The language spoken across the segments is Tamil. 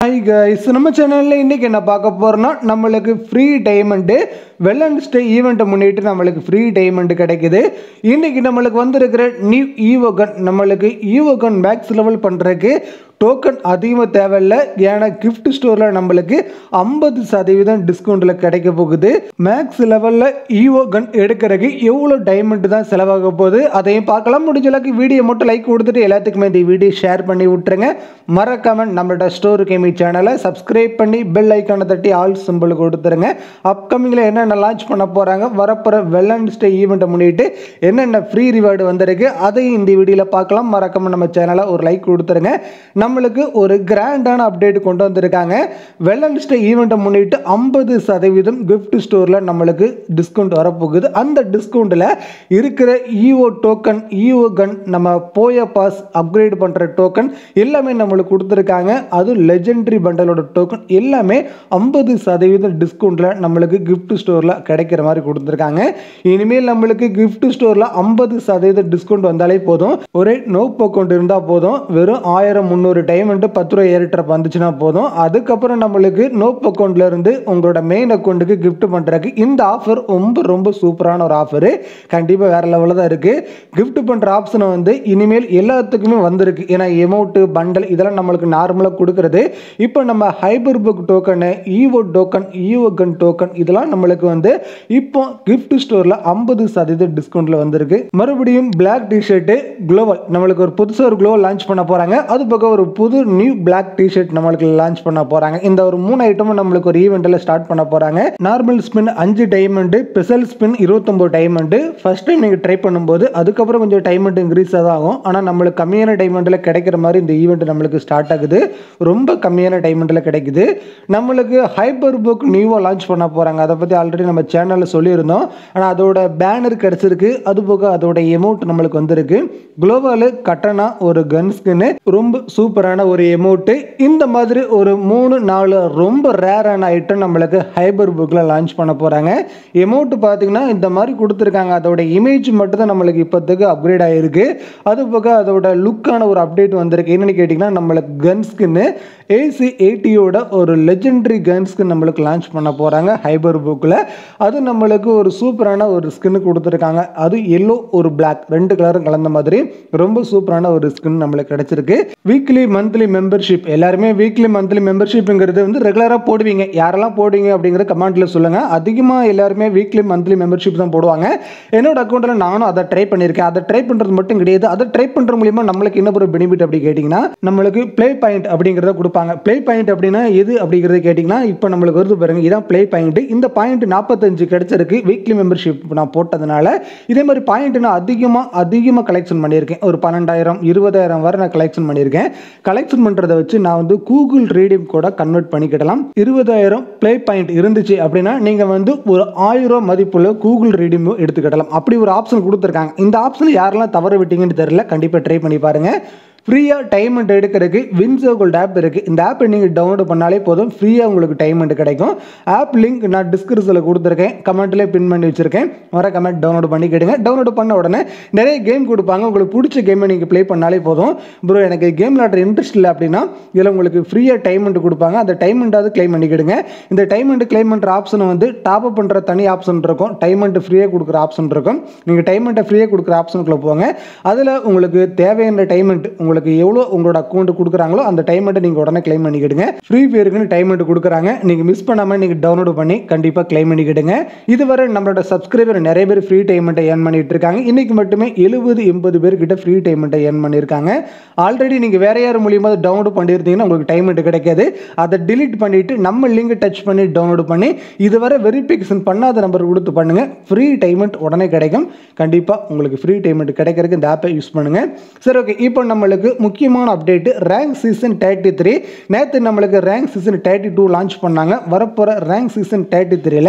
ஹாய் கைஸ் நம்ம சேனலில் இன்றைக்கி என்ன பார்க்க போகிறோம்னா நம்மளுக்கு ஃப்ரீ டைமண்டு வெல்லன்ஸ்டே ஈவெண்ட்டை முன்னிட்டு நம்மளுக்கு ஃப்ரீ டைமண்ட் கிடைக்குது இன்றைக்கி நம்மளுக்கு வந்திருக்கிற நியூ ஈவோகன் நம்மளுக்கு ஈவோகன் மேக்ஸ் லெவல் பண்ணுறதுக்கு டோக்கன் அதிகமாக தேவையில்ல ஏன்னா கிஃப்ட் ஸ்டோரில் நம்மளுக்கு ஐம்பது சதவீதம் டிஸ்கவுண்ட்டில் கிடைக்க போகுது மேக்ஸ் லெவலில் ஈவோ கன் எடுக்கிறதுக்கு எவ்வளோ டைமண்ட் தான் செலவாக போகுது அதையும் பார்க்கலாம் முடிஞ்ச அளவுக்கு வீடியோ மட்டும் லைக் கொடுத்துட்டு எல்லாத்துக்குமே இந்த வீடியோ ஷேர் பண்ணி விட்டுருங்க மறக்காம நம்மளோட ஸ்டோர் கேமி சேனலை சப்ஸ்கிரைப் பண்ணி பெல் ஐக்கானை தட்டி ஆல் சிம்பிள் கொடுத்துருங்க அப்கமிங்கில் என்னென்ன லான்ச் பண்ண போகிறாங்க வரப்போகிற வெல்லன்ஸ்டே ஈவெண்ட்டை முன்னிட்டு என்னென்ன ஃப்ரீ ரிவார்டு வந்திருக்கு அதையும் இந்த வீடியோவில் பார்க்கலாம் மறக்காம நம்ம சேனலை ஒரு லைக் கொடுத்துருங்க நம்மளுக்கு ஒரு கிராண்டான அப்டேட் கொண்டு வந்திருக்காங்க வெல்லன்ஸ்டே ஈவெண்ட்டை முன்னிட்டு ஐம்பது சதவீதம் கிஃப்ட் ஸ்டோரில் நம்மளுக்கு டிஸ்கவுண்ட் வரப்போகுது அந்த டிஸ்கவுண்ட்டில் இருக்கிற ஈஓ டோக்கன் ஈஓ கன் நம்ம போய பாஸ் அப்கிரேட் பண்ணுற டோக்கன் எல்லாமே நம்மளுக்கு கொடுத்துருக்காங்க அது லெஜெண்டரி பண்டலோட டோக்கன் எல்லாமே ஐம்பது சதவீதம் டிஸ்கவுண்ட்டில் நம்மளுக்கு கிஃப்ட் ஸ்டோரில் கிடைக்கிற மாதிரி கொடுத்துருக்காங்க இனிமேல் நம்மளுக்கு கிஃப்ட் ஸ்டோரில் ஐம்பது சதவீத டிஸ்கவுண்ட் வந்தாலே போதும் ஒரே நோப் அக்கௌண்ட் இருந்தால் போதும் வெறும் ஆயிரம் முந்நூறு டைமண்ட் பத்து ரூபா ஏறிட்டப் வந்துச்சுன்னா போதும் அதுக்கப்புறம் நம்மளுக்கு நோப் அக்கௌண்ட்ல இருந்து உங்களோட மெயின் அக்கௌண்ட்டுக்கு கிஃப்ட் பண்ணுறதுக்கு இந்த ஆஃபர் ரொம்ப ரொம்ப சூப்பரான ஒரு ஆஃபரு கண்டிப்பாக வேற லெவலில் தான் இருக்குது கிஃப்ட் பண்ணுற ஆப்ஷனை வந்து இனிமேல் எல்லாத்துக்குமே வந்திருக்கு ஏன்னா எமௌண்ட்டு பண்டல் இதெல்லாம் நம்மளுக்கு நார்மலாக கொடுக்குறது இப்போ நம்ம hyper book token evo token evo gun token இதெல்லாம் நம்மளுக்கு வந்து இப்போ கிஃப்ட் ஸ்டோரில் ஐம்பது சதவீத டிஸ்கவுண்ட்டில் வந்திருக்கு மறுபடியும் பிளாக் டிஷர்ட்டு குளோவல் நம்மளுக்கு ஒரு புதுசாக ஒரு குளோவல் லான்ச் பண்ண போகிறாங்க அது பக்கம் ஒரு புது நியூ பிளாக் டிஷர்ட் நம்மளுக்கு லான்ச் பண்ண போகிறாங்க இந்த ஒரு மூணு ஐட்டமும் நம்மளுக்கு ஒரு ஈவெண்ட்டில் ஸ்டார்ட் பண்ண போகிறாங்க நார்மல் ஸ்பின் அஞ்சு டைமண்டு ஸ்பெஷல் ஸ்பின் இருபத்தொம்போது டைமண்டு ஃபர்ஸ்ட் டைம் நீங்கள் ட்ரை பண்ணும்போது அதுக்கப்புறம் கொஞ்சம் டைமண்ட் இன்க்ரீஸ் தான் ஆகும் ஆனால் நம்மளுக்கு கம்மியான டைமண்டில் கிடைக்கிற மாதிரி இந்த ஈவெண்ட் நம்மளுக்கு ஸ்டார்ட் ஆகுது ரொம்ப கம்மியான டைமண்டில் கிடைக்குது நம்மளுக்கு ஹைப்பர் புக் நியூவாக லான்ச் பண்ண போகிறாங்க அதை பற்றி ஆல்ரெடி நம்ம சேனலில் சொல்லியிருந்தோம் ஆனால் அதோட பேனர் கிடச்சிருக்கு அது போக அதோட எமௌண்ட் நம்மளுக்கு வந்திருக்கு குளோபல் கட்டனா ஒரு கன் ஸ்கின்னு ரொம்ப சூப்பரான ஒரு எமௌண்ட்டு இந்த மாதிரி ஒரு மூணு நாலு ரொம்ப ரேரான ஐட்டம் நம்மளுக்கு ஹைபர் புக்கில் லான்ச் பண்ண போகிறாங்க எமௌண்ட் பார்த்தீங்கன்னா இந்த மாதிரி கொடுத்துருக்காங்க அதோட இமேஜ் மட்டும் தான் நம்மளுக்கு இப்போதைக்கு அப்கிரேட் ஆகிருக்கு அது போக அதோட லுக்கான ஒரு அப்டேட் வந்திருக்கு என்னென்னு கேட்டிங்கன்னா நம்மளுக்கு கன் ஸ்கின்னு ஏசி எயிட்டியோட ஒரு லெஜெண்டரி கன் ஸ்கின் நம்மளுக்கு லான்ச் பண்ண போகிறாங்க ஹைபர் புக்கில் அது நம்மளுக்கு ஒரு சூப்பரான ஒரு ஸ்கின் கொடுத்துருக்காங்க அது எல்லோ ஒரு பிளாக் ரெண்டு கலரும் கலந்த மாதிரி ரொம்ப சூப்பரான ஒரு ஸ்கின் நம்மளுக்கு கிடைச்சிருக்கு வீக்லி மந்த்லி மெம்பர்ஷிப் எல்லாருமே வீக்லி மந்த்லி மெம்பர்ஷிப்புங்கிறது வந்து ரெகுலராக போடுவீங்க யாரெல்லாம் போடுவீங்க அப்படிங்கிற கமெண்ட்டில் சொல்லுங்கள் அதிகமாக எல்லாருமே வீக்லி மந்த்லி மெம்பர்ஷிப் தான் போடுவாங்க என்னோட அக்கௌண்ட்டில் நானும் அதை ட்ரை பண்ணியிருக்கேன் அதை ட்ரை பண்ணுறது மட்டும் கிடையாது அதை ட்ரை பண்ணுற மூலியமா நம்மளுக்கு என்ன ஒரு பெனிஃபிட் அப்படி கேட்டிங்கன்னா நம்மளுக்கு ப்ளே பாயிண்ட் அப்படிங்கிறத கொடுப்பாங்க ப்ளே பாயிண்ட் அப்படின்னா எது அப்படிங்கிறத கேட்டிங்கன்னா இப்போ நம்மளுக்கு வருது பாருங்க இதான் ப்ளே பாயிண்ட் இந்த பாயிண்ட் நாற்பத்தஞ்சு கிடைச்சிருக்கு வீக்லி மெம்பர்ஷிப் நான் போட்டதுனால இதே மாதிரி பாயிண்ட் நான் அதிகமாக அதிகமாக கலெக்ஷன் பண்ணியிருக்கேன் ஒரு பன்னெண்டாயிரம் இருபதாயிரம் வரை நான் கலெக்ஷன் பண்ணியிருக்கேன் கலெக்ஷன் பண்ணுறதை வச்சு நான் வந்து கூகுள் ரீடிங் கூட கன்வெர்ட் பண்ணிக்கிடலாம் இருபதாயிரம் ப்ளே பாயிண்ட் இருந்துச்சு அப்படின்னா நீங்கள் வந்து ஒரு ஆயிரம் மதிப்புள்ள கூகுள் ரீடிங் எடுத்துக்கிடலாம் அப்படி ஒரு ஆப்ஷன் கொடுத்துருக்காங்க இந்த ஆப்ஷன் யாரெல்லாம் தவற விட்டீங்கன்னு தெரியல கண்டிப்பாக ட்ரை பண்ணி பாருங்கள் ஃப்ரீயாக டைமண்ட் எடுக்கிறதுக்கு வின்சோ கோல்ட் ஆப் இருக்குது இந்த ஆப்பை நீங்கள் டவுன்லோட் பண்ணாலே போதும் ஃப்ரீயாக உங்களுக்கு டைமண்ட் கிடைக்கும் ஆப் லிங்க் நான் டிஸ்கிரிப்ஷனில் கொடுத்துருக்கேன் கமெண்ட்லேயே பின் பண்ணி வச்சுருக்கேன் வர கமெண்ட் டவுன்லோட் பண்ணிக்கிடுங்க டவுன்லோட் பண்ண உடனே நிறைய கேம் கொடுப்பாங்க உங்களுக்கு பிடிச்ச கேமை நீங்கள் ப்ளே பண்ணாலே போதும் ப்ரோ எனக்கு கேம் விளாட்ற இன்ட்ரெஸ்ட் இல்லை அப்படின்னா இதில் உங்களுக்கு ஃப்ரீயாக டைமண்ட் கொடுப்பாங்க அந்த டைமண்ட்டாவது கிளைம் பண்ணிக்கிடுங்க இந்த டைமண்ட் கிளைம் பண்ணுற ஆப்ஷனை வந்து டாப் அப் பண்ணுற தனி ஆப்ஷன் இருக்கும் டைமண்ட் ஃப்ரீயாக கொடுக்குற ஆப்ஷன் இருக்கும் நீங்கள் டைமண்ட்டை ஃப்ரீயாக கொடுக்குற ஆப்ஷனுக்குள்ளே போங்க அதில் உங்களுக்கு தேவையான டைமண்ட் உங்களுக்கு உங்களுக்கு எவ்வளோ உங்களோட அக்கௌண்ட் கொடுக்குறாங்களோ அந்த டைமெண்ட்டை நீங்கள் உடனே கிளைம் பண்ணிக்கிடுங்க ஃப்ரீ ஃபயருக்குன்னு டைமெண்ட் கொடுக்குறாங்க நீங்கள் மிஸ் பண்ணாமல் நீங்கள் டவுன்லோட் பண்ணி கண்டிப்பாக கிளைம் பண்ணிக்கிடுங்க இதுவரை நம்மளோட சப்ஸ்கிரைபர் நிறைய பேர் ஃப்ரீ டைமெண்ட்டை ஏர்ன் பண்ணிட்டு இருக்காங்க இன்றைக்கி மட்டுமே எழுபது எண்பது பேர்கிட்ட ஃப்ரீ டைமெண்ட்டை ஏர்ன் பண்ணியிருக்காங்க ஆல்ரெடி நீங்கள் வேற யார் மூலியமாக டவுன்லோட் பண்ணியிருந்தீங்கன்னா உங்களுக்கு டைமெண்ட் கிடைக்காது அதை டிலீட் பண்ணிவிட்டு நம்ம லிங்க் டச் பண்ணி டவுன்லோட் பண்ணி இதுவரை வெரிஃபிகேஷன் பண்ணாத நம்பர் கொடுத்து பண்ணுங்கள் ஃப்ரீ டைமெண்ட் உடனே கிடைக்கும் கண்டிப்பாக உங்களுக்கு ஃப்ரீ டைமெண்ட் கிடைக்கிறதுக்கு இந்த ஆப்பை யூஸ் பண்ணுங்கள் சரி ஓகே இப்போ நம்மளுக்கு முக்கியமான update rank season thirty three நேற்று நம்மளுக்கு rank season thirty two launch பண்ணாங்க வரப்போகிற ரேங்க் சீசன் தேர்ட்டி த்ரீல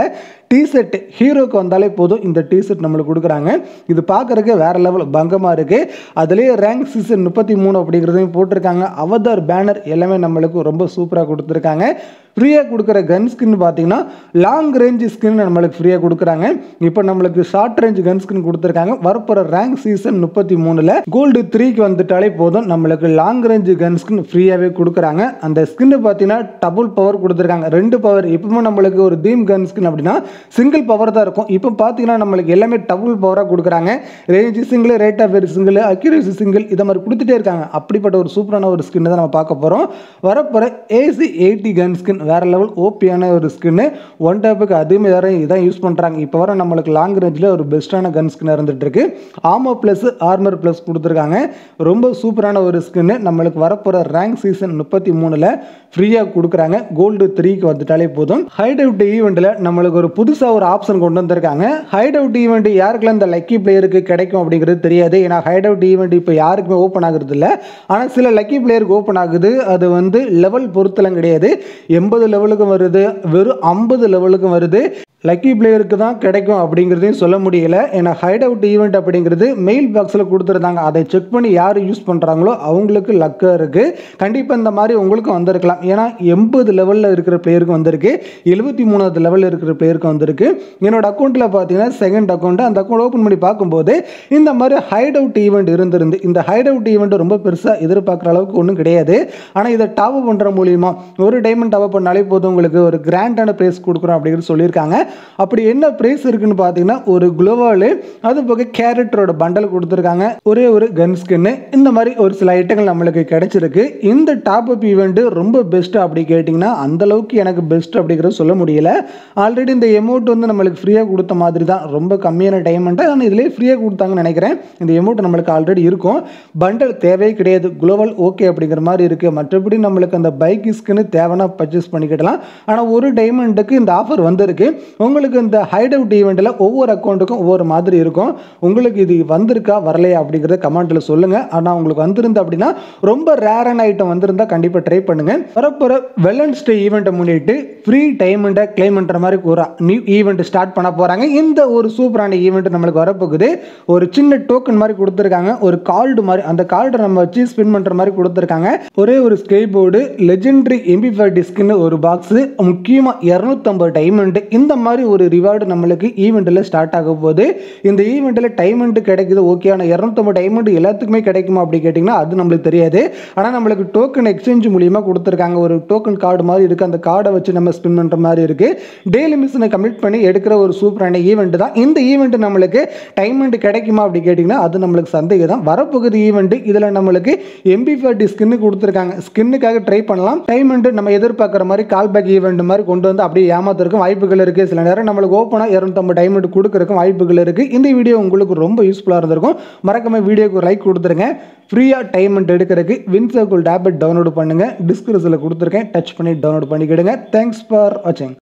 டிஷர்ட் ஹீரோக்கு வந்தாலே போதும் இந்த டிஷர்ட் நம்மளுக்கு கொடுக்குறாங்க இது பார்க்குறதுக்கு வேறு லெவல் பங்கமாக இருக்குது அதுலேயே ரேங்க் சீசன் முப்பத்தி மூணு அப்படிங்கிறதையும் போட்டிருக்காங்க அவதார் பேனர் எல்லாமே நம்மளுக்கு ரொம்ப சூப்பராக கொடுத்துருக்காங்க ஃப்ரீயாக கொடுக்குற கன் ஸ்கின் பார்த்தீங்கன்னா லாங் ரேஞ்ச் ஸ்கின் நம்மளுக்கு ஃப்ரீயாக கொடுக்குறாங்க இப்போ நம்மளுக்கு ஷார்ட் ரேஞ்ச் கன் ஸ்கின் கொடுத்துருக்காங்க வரப்போகிற ரேங்க் சீசன் முப்பத்தி மூணில் கோல்டு த்ரீக்கு வந்துட்டாலே போதும் நம்மளுக்கு லாங் ரேஞ்ச் கன் ஸ்கின் ஃப்ரீயாகவே கொடுக்குறாங்க அந்த ஸ்கின்னு பார்த்தீங்கன்னா டபுள் பவர் கொடுத்துருக்காங்க ரெண்டு பவர் இப்பவும் நம்மளுக்கு ஒரு தீம் கன் ஸ்கின் அப்படின்னா சிங்கிள் பவர் தான் இருக்கும் இப்போ பார்த்தீங்கன்னா நம்மளுக்கு எல்லாமே டபுள் பவராக கொடுக்குறாங்க range single rate of fire single accuracy single இதை மாதிரி கொடுத்துட்டே இருக்காங்க அப்படிப்பட்ட ஒரு சூப்பரான ஒரு ஸ்கின் தான் நம்ம பார்க்க போகிறோம் வரப்போகிற ஏசி எயிட்டி கன் ஸ்கின் வேற லெவல் ஓபியான ஒரு ஸ்கின்னு ஒன் டைப்புக்கு அதுவுமே வேற இதான் யூஸ் பண்ணுறாங்க இப்போ வர நம்மளுக்கு லாங் ரேஞ்சில் ஒரு பெஸ்ட்டான கன் ஸ்கின் இருந்துட்டு இருக்கு ஆமோ ப்ளஸ் ஆர்மர் ப்ளஸ் கொடுத்துருக்காங்க ரொம்ப சூப்பரான ஒரு ஸ்கின்னு நம்மளுக்கு வரப்போகிற ரேங்க் சீசன் முப்பத்தி மூணில் ஃப்ரீயாக கொடுக்குறாங்க கோல்டு த்ரீக்கு வந்துட்டாலே போதும் ஹைட் அவுட் ஈவெண்ட்டில் நம்மளுக்கு ஒரு புதுசாக ஒரு ஆப்ஷன் கொண்டு வந்திருக்காங்க ஹைட் அவுட் ஈவெண்ட் யாருக்கெல்லாம் இந்த லக்கி பிளேயருக்கு கிடைக்கும் அப்படிங்கிறது தெரியாது ஏன்னா ஹைட் அவுட் ஈவெண்ட் இப்போ யாருக்குமே ஓப்பன் ஆகுறது இல்லை ஆனால் சில லக்கி பிளேயருக்கு ஓப்பன் ஆகுது அது வந்து லெவல் பொறுத்தலாம் கிடையாது எண்பது லெவலுக்கும் வருது வெறும் ஐம்பது லெவலுக்கும் வருது லக்கி பிளேயருக்கு தான் கிடைக்கும் அப்படிங்கிறதையும் சொல்ல முடியல ஏன்னா ஹைட் அவுட் ஈவெண்ட் அப்படிங்கிறது மெயில் பாக்ஸில் கொடுத்துருந்தாங்க அதை செக் பண்ணி யார் யூஸ் பண்ணுறாங்களோ அவங்களுக்கு லக்காக இருக்குது கண்டிப்பாக இந்த மாதிரி உங்களுக்கும் வந்திருக்கலாம் ஏன்னா எண்பது லெவலில் இருக்கிற பிளேயருக்கு வந்திருக்கு எழுபத்தி மூணாவது லெவலில் இருக்கிற பிளேயருக்கு வந்திருக்கு என்னோட அக்கௌண்ட்டில் பார்த்தீங்கன்னா செகண்ட் அக்கௌண்ட் அந்த அக்கௌண்ட் ஓப்பன் பண்ணி பார்க்கும்போது இந்த மாதிரி ஹைட் அவுட் ஈவெண்ட் இருந்திருந்து இந்த ஹைட் அவுட் ஈவெண்ட் ரொம்ப பெருசாக எதிர்பார்க்குற அளவுக்கு ஒன்றும் கிடையாது ஆனால் இதை டாப் பண்ணுற மூலியமா ஒரு டைமண்ட் டாப் பண்ணாலே போதும் உங்களுக்கு ஒரு கிராண்டான ப்ரைஸ் கொடுக்குறோம் அப்படிங்கிறது சொல்லியிருக்காங்க அப்படி என்ன ப்ரைஸ் இருக்குன்னு பார்த்தீங்கன்னா ஒரு குளோவாலு அது போக கேரக்டரோட பண்டல் கொடுத்துருக்காங்க ஒரே ஒரு கன் ஸ்கின்னு இந்த மாதிரி ஒரு சில ஐட்டங்கள் நம்மளுக்கு கிடைச்சிருக்கு இந்த டாப் அப் ஈவெண்ட் ரொம்ப பெஸ்ட் அப்படி கேட்டிங்கன்னா அந்த அளவுக்கு எனக்கு பெஸ்ட் அப்படிங்கிறத சொல்ல முடியல ஆல்ரெடி இந்த எமௌண்ட் வந்து நம்மளுக்கு ஃப்ரீயாக கொடுத்த மாதிரி தான் ரொம்ப கம்மியான டைமண்ட்டு ஆனால் இதிலே ஃப்ரீயாக கொடுத்தாங்கன்னு நினைக்கிறேன் இந்த எமௌண்ட் நம்மளுக்கு ஆல்ரெடி இருக்கும் பண்டல் தேவையே கிடையாது குளோபல் ஓகே அப்படிங்கிற மாதிரி இருக்குது மற்றபடி நம்மளுக்கு அந்த பைக் ஸ்கின்னு தேவைன்னா பர்ச்சேஸ் பண்ணிக்கிடலாம் ஆனால் ஒரு டைமண்டுக்கு இந்த ஆஃபர் வந்திருக்கு உங்களுக்கு இந்த ஹைட் அவுட் ஈவெண்ட்டில் ஒவ்வொரு அக்கௌண்ட்டுக்கும் ஒவ்வொரு மாதிரி இருக்கும் உங்களுக்கு இது வந்திருக்கா வரலையா அப்படிங்கிறத கமெண்ட்டில் சொல்லுங்கள் ஆனால் உங்களுக்கு வந்திருந்தா அப்படின்னா ரொம்ப ரேரான ஐட்டம் வந்திருந்தா கண்டிப்பாக ட்ரை பண்ணுங்கள் வரப்போகிற வெலன்ஸ் டே ஈவெண்ட்டை முன்னிட்டு ஃப்ரீ டைமண்ட்டை கிளைம் பண்ணுற மாதிரி ஒரு நியூ ஈவெண்ட் ஸ்டார்ட் பண்ண போகிறாங்க இந்த ஒரு சூப்பரான ஈவெண்ட் நம்மளுக்கு வரப்போகுது ஒரு சின்ன டோக்கன் மாதிரி கொடுத்துருக்காங்க ஒரு கார்டு மாதிரி அந்த கார்டை நம்ம வச்சு ஸ்பின் பண்ணுற மாதிரி கொடுத்துருக்காங்க ஒரே ஒரு skyboard legendary MP five டிஸ்க்னு ஒரு பாக்ஸு முக்கியமாக இரநூத்தம்பது டைமண்ட் இந்த மாதிரி ஒரு ரிவார்டு நம்மளுக்கு ஈவெண்ட்டில் ஸ்டார்ட் ஆக போகுது இந்த ஈவெண்ட்டில் டைமண்ட் கிடைக்குது ஓகே ஆனால் இரநூத்தம்பது டைமண்ட் எல்லாத்துக்குமே கிடைக்குமா அப்படி கேட்டிங்கன்னா அது நம்மளுக்கு தெரியாது ஆனால் நம்மளுக்கு டோக்கன் எக்ஸ்சேஞ்ச் மூலியமாக கொடுத்துருக்காங்க ஒரு டோக்கன் கார்டு மாதிரி இருக்குது அந்த கார்டை வச்சு நம்ம ஸ்பின் பண்ணுற மாதிரி இருக்குது டெய்லி மிஷினை கம்ப்ளீட் பண்ணி எடுக்கிற ஒரு சூப்பரான ஈவெண்ட் தான் இந்த ஈவெண்ட் நம்மளுக்கு டைமண்ட் கிடைக்குமா அப்படி கேட்டிங்கன்னா அது நம்மளுக்கு சந்தேகம் தான் வரப்போகுது ஈவெண்ட் இதில் நம்மளுக்கு எம்பி ஃபைவ் ஸ்கின்னு கொடுத்துருக்காங்க ஸ்கின்னுக்காக ட்ரை பண்ணலாம் டைமண்ட் நம்ம எதிர்பார்க்குற மாதிரி கால் பேக் ஈவெண்ட் மாதிரி கொண்டு வந்து அப்படியே ஏமாத்துறதுக்கும் வாய்ப்புகள் இருக்குது சில நேரம் நம்மளுக்கு ஓப்பனாக இரநூத்தம்பது டைமண்ட் கொடுக்குறதுக்கும் வாய்ப்புகள் இருக்குது இந்த வீடியோ உங்களுக்கு ரொம்ப யூஸ்ஃபுல்லாக இருந்திருக்கும் மறக்காம வீடியோக்கு ஒரு லைக் கொடுத்துருங்க ஃப்ரீயாக டைமண்ட் எடுக்கிறதுக்கு வின்சர்குல் டேப்லெட் டவுன்லோட் பண்ணுங்கள் டிஸ்கிரிப்ஷனில் கொடுத்துருக்கேன் டச் பண்ணி டவுன்லோட் பண்ணிக்கிடுங்க தேங்க்ஸ் ஃபார் வாட்சிங்